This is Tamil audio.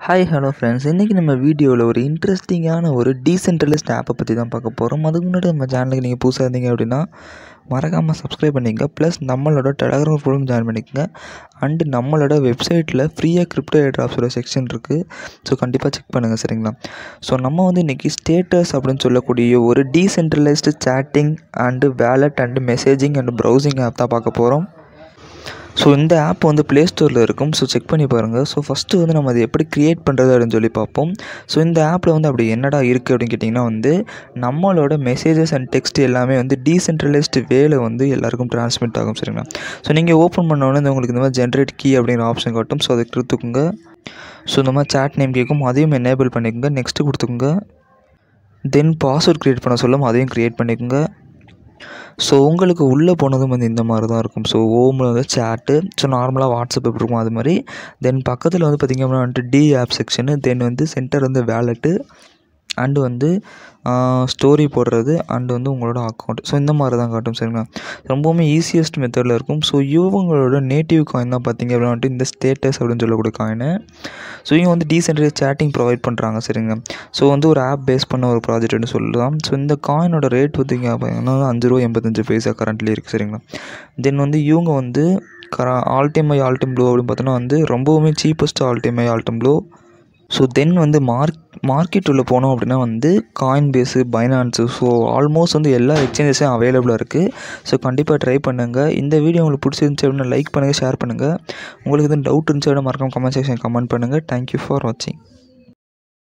ஹாய் ஹலோ ஃப்ரெண்ட்ஸ் இன்றைக்கி நம்ம வீடியோவில் ஒரு இன்ட்ரெஸ்டிங்கான ஒரு டீசென்ட்ரலிஸ்ட் ஆப்பை பற்றி தான் பார்க்க போகிறோம் அதுக்கு முன்னாடி நம்ம சேனலுக்கு நீங்கள் புதுசாக இருந்தீங்க அப்படின்னா மறக்காமல் சப்ஸ்கிரைப் பண்ணிக்கங்க ப்ளஸ் நம்மளோட டெலகிராம் ஃபோனும் ஜாயின் பண்ணிக்கங்க அண்டு நம்மளோட வெப்சைட்டில் ஃப்ரீயாக கிரிப்டோ ஏட்ராப்ஸோட செக்ஷன் இருக்குது ஸோ கண்டிப்பாக செக் பண்ணுங்கள் சரிங்களா ஸோ நம்ம வந்து இன்றைக்கி ஸ்டேட்டஸ் அப்படின்னு சொல்லக்கூடிய ஒரு decentralised chatting and wallet and messaging and browsing app தான் பார்க்க போகிறோம் ஸோ இந்த ஆப் வந்து ப்ளே ஸ்டோரில் இருக்கும் ஸோ செக் பண்ணி பாருங்கள் ஸோ ஃபஸ்ட்டு வந்து நம்ம அதை எப்படி க்ரியேட் பண்ணுறது அப்படின்னு சொல்லி பார்ப்போம் ஸோ இந்த ஆப்பில் வந்து அப்படி என்னடா இருக்குது அப்படின்னு கேட்டிங்கன்னா வந்து நம்மளோட மெசேஜஸ் அண்ட் டெக்ஸ்ட் எல்லாமே வந்து டீசென்ட்ரலைஸ்டு வேல வந்து எல்லாருக்கும் ட்ரான்ஸ்மிட் ஆகும் சரிங்களா ஸோ நீங்கள் ஓப்பன் பண்ணோன்னே இந்த உங்களுக்கு இந்த மாதிரி ஜென்ரேட் கீ அப்படிங்கிற ஆப்ஷன் காட்டும் ஸோ அதை கொடுத்துக்குங்க ஸோ இந்த மாதிரி சேட் நேம் கேட்கும் அதையும் எனேபிள் பண்ணிக்கோங்க நெக்ஸ்ட்டு கொடுத்துக்குங்க தென் பாஸ்வேர்ட் க்ரியேட் பண்ண சொல்லும் அதையும் க்ரியேட் பண்ணிக்கோங்க ஸோ உங்களுக்கு உள்ளே போனதும் வந்து இந்த மாதிரி தான் இருக்கும் ஸோ ஓமில் வந்து சேட்டு ஸோ நார்மலாக வாட்ஸ்அப் எப்படி இருக்கும் அது மாதிரி தென் பக்கத்தில் வந்து பார்த்திங்க அப்படின்னா வந்துட்டு டி ஆப் செக்ஷனு தென் வந்து சென்டர் வந்து வேலெட்டு அண்டு வந்து ஸ்டோரி போடுறது அண்டு வந்து உங்களோட அக்கௌண்ட் ஸோ இந்த மாதிரி தான் காட்டும் சரிங்களா ரொம்பவுமே ஈஸியஸ்ட் மெத்தடில் இருக்கும் ஸோ இவங்களோட நேட்டிவ் காயின் தான் பார்த்திங்க அப்படின்னா வந்துட்டு இந்த ஸ்டேட்டஸ் அப்படின்னு சொல்லக்கூடிய காயினு ஸோ இவங்க வந்து டீசென்ட்ரலைஸ் சேட்டிங் ப்ரொவைட் பண்ணுறாங்க சரிங்க ஸோ வந்து ஒரு ஆப் பேஸ் பண்ண ஒரு ப்ராஜெக்ட்னு சொல்லலாம் ஸோ இந்த காயினோட ரேட் பார்த்திங்க அப்படின்னா அஞ்சு ரூபா எண்பத்தஞ்சு பைசா கரண்ட்லி இருக்குது சரிங்களா தென் வந்து இவங்க வந்து கர all time high all time low அப்படின்னு பார்த்தோன்னா வந்து ரொம்பவுமே cheapest all time high all time low so then வந்து மார்க் மார்க்கெட் உள்ள போனோம் அப்படின்னா வந்து Coinbase Binance so almost வந்து எல்லா எக்ஸ்சேஞ்சஸும் அவைலபிளாக இருக்குது ஸோ கண்டிப்பாக ட்ரை பண்ணுங்கள் இந்த வீடியோ உங்களுக்கு பிடிச்சிருந்துச்சி அப்படின்னா லைக் பண்ணுங்கள் ஷேர் பண்ணுங்கள் உங்களுக்கு எதுவும் டவுட் இருந்துச்சு அப்படின்னா மறக்காம கமெண்ட் செக்ஷன் கமெண்ட் பண்ணுங்கள் தேங்க்யூ ஃபார் வாட்சிங்